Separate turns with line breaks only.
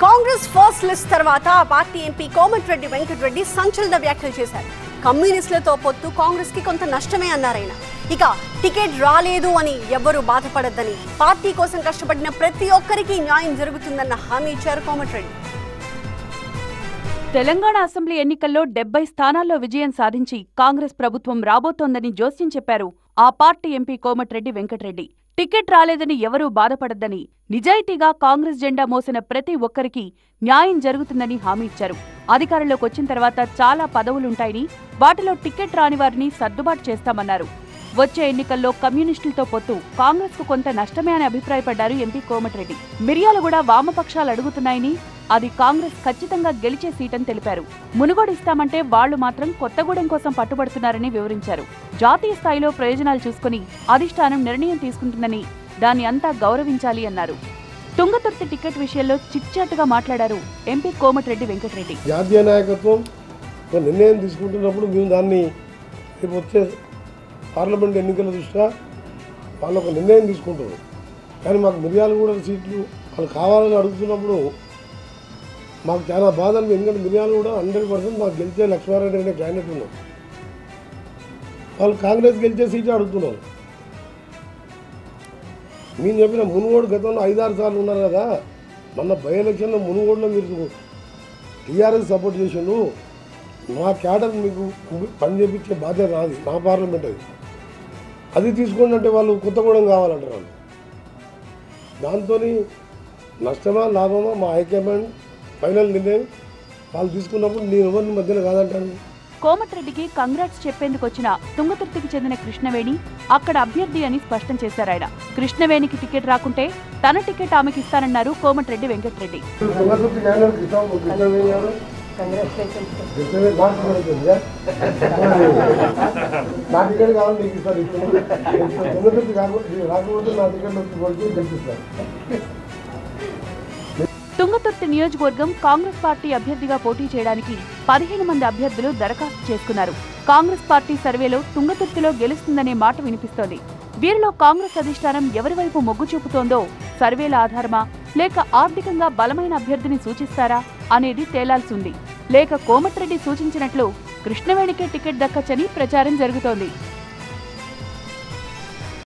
Congress first list తర్వాత ఆ party MP Komatireddy Venkatareddy సంచలన వ్యాఖ్యలు చేశారు కమ్యూనిస్టులతో పొత్తు కాంగ్రెస్ కి కొంత నష్టమే అన్నారాయన ఇక టికెట్ రాలేదు అని ఎవ్వరూ బాధపడద్దని పార్టీ కోసం కష్టపడిన ప్రతి ఒక్కరికి న్యాయం జరుగుతుందన్న హామీ ఇచ్చారు కోమటిరెడ్డి
తెలంగాణ అసెంబ్లీ ఎన్నికల్లో డెబ్బై స్థానాల్లో విజయం సాధించి కాంగ్రెస్ ప్రభుత్వం రాబోతోందని జోస్యం చెప్పారు ఆ party MP Komatireddy Venkatreddy ticket రాలేదని ఎవరూ బాధపడద్దని నిజాయితీగా కాంగ్రెస్ జెండా మోసిన ప్రతి ఒక్కరికి న్యాయం జరుగుతుందని హామీ ఇచ్చారు అధికారంలోకి వచ్చిన తర్వాత చాలా పదవులుంటాయని వాటిలో టికెట్ రాని వారిని సర్దుబాటు చేస్తామన్నారు వచ్చే ఎన్నికల్లో కమ్యూనిస్టులతో పొత్తు కాంగ్రెస్ కు కొంత నష్టమే అని అభిప్రాయపడ్డారు ఎంపీ కోమటిరెడ్డి మిర్యాలగూడ వామపక్షాలు అడుగుతున్నాయని అది కాంగ్రెస్ ఖచ్చితంగా గెలిచే సీటని తెలిపారు మునుగోడు ఇస్తామంటే వాళ్లు మాత్రం కొత్తగూడెం కోసం పట్టుబడుతున్నారని వివరించారు జాతీయ స్థాయిలో ప్రయోజనాలు చూసుకుని అధిష్టానం నిర్ణయం తీసుకుంటుందని దాన్ని అంతా గౌరవించాలి అన్నారు తుంగతుర్తి టికెట్ విషయంలో చిట్చాటుగా మాట్లాడారు ఎంపీ కోమటిరెడ్డి వెంకటరెడ్డి
జాతీయ నాయకత్వం ఒక నిర్ణయం తీసుకుంటున్నప్పుడు మేము దాన్ని రేపు వచ్చే పార్లమెంట్ ఎన్నికల దృష్ట్యా వాళ్ళు ఒక నిర్ణయం తీసుకుంటారు కానీ మాకు మిర్యాలు కూడా సీట్లు వాళ్ళు కావాలని అడుగుతున్నప్పుడు మాకు చాలా బాధ అనిపించింది ఎందుకంటే మిర్యాలు కూడా హండ్రెడ్ పర్సెంట్ మాకు గెలిచే లక్ష్మారెడ్డి అనే క్యాండిడేట్ ఉన్నారు వాళ్ళు కాంగ్రెస్ గెలిచే సీట్లు అడుగుతున్నారు మేము చెప్పిన మునుగోడు గతంలో ఐదారు సార్లు ఉన్నారు కదా మొన్న బై ఎలక్షన్లో మునుగోడులో మీరు టీఆర్ఎస్ సపోర్ట్ చేసిండు మా క్యాడర్ మీకు పని చేపించే బాధ్యత రాదు మా పార్లమెంట్ అది అది తీసుకోండి అంటే వాళ్ళు కొత్తగూడెం కావాలంటారు వాళ్ళు దాంతో నష్టమా లాభమా మా హైకమాండ్ ఫైనల్ నిర్ణయం వాళ్ళు తీసుకున్నప్పుడు నేను ఎవరిని మధ్యలో కాదంటాను
కోమటిరెడ్డికి కంగ్రాట్స్ చెప్పేందుకు వచ్చిన తుంగతుర్తికి చెందిన కృష్ణవేణి అక్కడ అభ్యర్థి అని స్పష్టం చేశారాయన కృష్ణవేణికి టికెట్ రాకుంటే తన టికెట్ ఆమెకి ఇస్తానన్నారు కోమటిరెడ్డి వెంకటరెడ్డి
తుంగతుర్తి క్యాండిడేట్ కృష్ణ కృష్ణవేణి గారు కృష్ణవేణి నాకు టికెట్ వచ్చిందా? నా టికెట్ కావాలి నీకు ఇస్తారు తుంగతుర్తి కాకపోతే రాకపోతే నా టికెట్ వచ్చి కొట్టి గెలిపిస్తారు
తుంగతుర్తి నియోజకవర్గం కాంగ్రెస్ పార్టీ అభ్యర్థిగా పోటీ చేయడానికి పదిహేను మంది అభ్యర్థులు దరఖాస్తు చేసుకున్నారు కాంగ్రెస్ పార్టీ సర్వేలో తుంగతుర్తిలో గెలుస్తుందనే మాట వినిపిస్తోంది వీరిలో కాంగ్రెస్ అధిష్టానం ఎవరి వైపు మొగ్గు చూపుతోందో సర్వేల ఆధారమా లేక ఆర్థికంగా బలమైన అభ్యర్థిని సూచిస్తారా అనేది తేలాల్సి ఉంది లేక కోమటిరెడ్డి సూచించినట్లు కృష్ణవేణికే టికెట్ దక్కచ్చని ప్రచారం జరుగుతోంది